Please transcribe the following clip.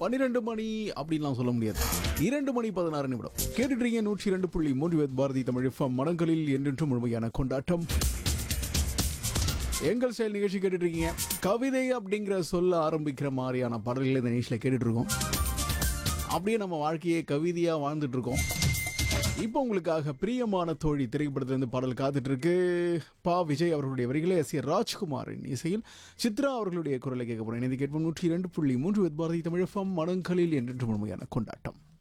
பன்னிரெண்டு மணி அப்படின்லாம் சொல்ல முடியாது இரண்டு மணி பதினாறு நிமிடம் கேட்டுட்டு இருக்கீங்க நூற்றி இரண்டு புள்ளி மூன்று வேத் பாரதி தமிழ் எஃப்எம் மனங்களில் என்றென்றும் முழுமையான கொண்டாட்டம் எங்கள் செயல் நிகழ்ச்சி கேட்டுட்டு இருக்கீங்க கவிதை அப்படிங்கிற சொல்ல ஆரம்பிக்கிற மாதிரியான பாடல்களை இந்த நிகழ்ச்சியில் கேட்டுட்டு இருக்கோம் அப்படியே நம்ம வாழ்க்கையை கவிதையா வாழ்ந்துட்டு இருக்கோம் இப்போ உங்களுக்காக பிரியமான தோழி திரைப்படத்திலிருந்து பாடல் காத்துட்டு இருக்கு பா விஜய் அவர்களுடைய வரிகளை எஸ் ஏ ராஜ்குமாரின் இசையில் சித்ரா அவர்களுடைய குரலை கேட்க போறேன் இது கேட்போம் நூற்றி இரண்டு புள்ளி மூன்று வித் பாரதி தமிழ் எஃப்எம் மனங்களில் என்றென்று முழுமையான கொண்டாட்டம்